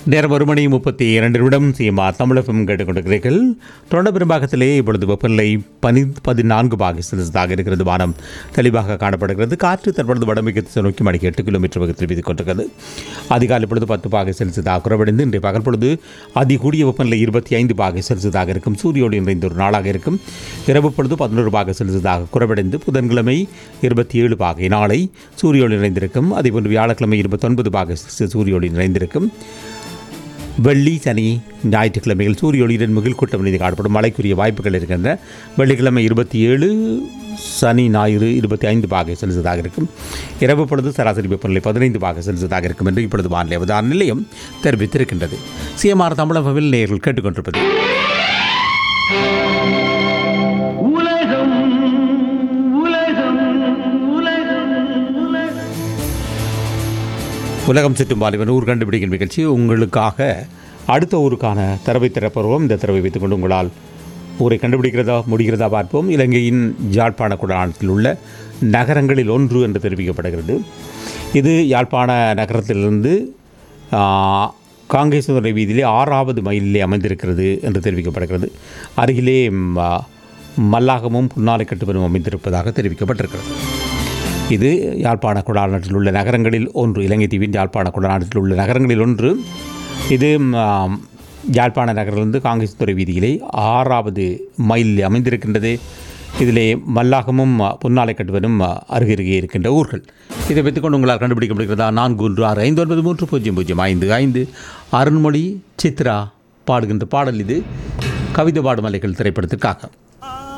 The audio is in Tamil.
நேரம் ஒரு மணி முப்பத்தி இரண்டு நிமிடம் சிஎம்ஆ தமிழகம் கேட்டுக்கொண்டிருக்கிறீர்கள் தொடர் பெரும்பாகத்திலே இப்பொழுது வெப்பநிலை பனி பதினான்கு பாகை செல்சியஸாக இருக்கிறது வானம் தெளிவாக காணப்படுகிறது காற்று தற்பொழுது வடமிகு திசை நோக்கி மணிக்கு எட்டு கிலோமீட்டர் வேகத்தில் வீசிக் கொண்டிருக்கிறது அதிகாலை பொழுது பத்து பாகை செல்சியஸாக குறைவடைந்து இன்றைய பகல் பொழுது அதிகூடிய வெப்பநிலை இருபத்தி ஐந்து பாகை செல்சியஸாக இருக்கும் சூரியோடு நிறைந்த ஒரு நாளாக இருக்கும் இரவு பொழுது பதினோரு பாகை செல்சியஸாக குறைவடைந்து புதன்கிழமை இருபத்தி ஏழு பாகை நாளை சூரியோடு நிறைந்திருக்கும் அதேபோன்று வியாழக்கிழமை இருபத்தொன்பது பாகை செல்சியஸ் சூரியோடு நிறைந்திருக்கும் வெள்ளி சனி ஞாயிற்றுக்கிழமைகள் சூரிய ஒளியுடன் மிகில் கூட்டம் மீது காணப்படும் மழைக்குரிய வாய்ப்புகள் இருக்கின்றன வெள்ளிக்கிழமை இருபத்தி ஏழு சனி ஞாயிறு இருபத்தி ஐந்து பாகை செல்சியஸாக இருக்கும் இரவு பொழுது சராசரி வெப்பநிலை பதினைந்து பாகை செல்சியஸாக இருக்கும் என்று இப்பொழுது வானிலை அவதான நிலையம் தெரிவித்திருக்கின்றது சிஎம்ஆர் தமிழகவில் நேர்கள் கேட்டுக்கொண்டிருப்பது உலகம் உலகம் உலகம் உலகம் உலகம் சுற்றும் வாலிபன் ஊர் கண்டுபிடிக்கும் நிகழ்ச்சி உங்களுக்காக அடுத்த ஊருக்கான தரவை திறப்பருவம் இந்த தரவை வைத்துக்கொண்டு உங்களால் ஊரை கண்டுபிடிக்கிறதா முடிகிறதா பார்ப்போம் இலங்கையின் யாழ்ப்பாண குடானத்தில் உள்ள நகரங்களில் ஒன்று என்று தெரிவிக்கப்படுகிறது இது யாழ்ப்பாண நகரத்திலிருந்து ஆ, காங்கேசதுரை வீதியிலே ஆறாவது மைலிலே அமைந்திருக்கிறது என்று தெரிவிக்கப்படுகிறது அருகிலே ம், ஆ, மல்லாகமும் புன்னாலை கட்டுவனும் அமைந்திருப்பதாக தெரிவிக்கப்பட்டிருக்கிறது இது யாழ்ப்பாண குடாநாட்டில் உள்ள நகரங்களில் ஒன்று இலங்கை தீவின் யாழ்ப்பாண குடாநாட்டில் உள்ள நகரங்களில் ஒன்று இது ஆம், யாழ்ப்பாண நகரிலிருந்து காங்கேசத்துறை வீதியிலே ஆறாவது மைலில் அமைந்திருக்கின்றது இதிலே மல்லாகமும் புன்னாலை கட்டுவனும் அருகருகே இருக்கின்ற ஊர்கள் இதை வைத்துக்கொண்டு உங்களால் கண்டுபிடிக்க முடிகிறதா நான்கு ஒன்று ஆறு ஐந்து ஒன்பது மூன்று பூஜ்ஜியம் பூஜ்ஜியம் ஐந்து ஐந்து அருண்மொழி சித்ரா பாடுகின்ற பாடல் இது கவிதை பாடும் அலைகள் திரைப்படத்திற்காக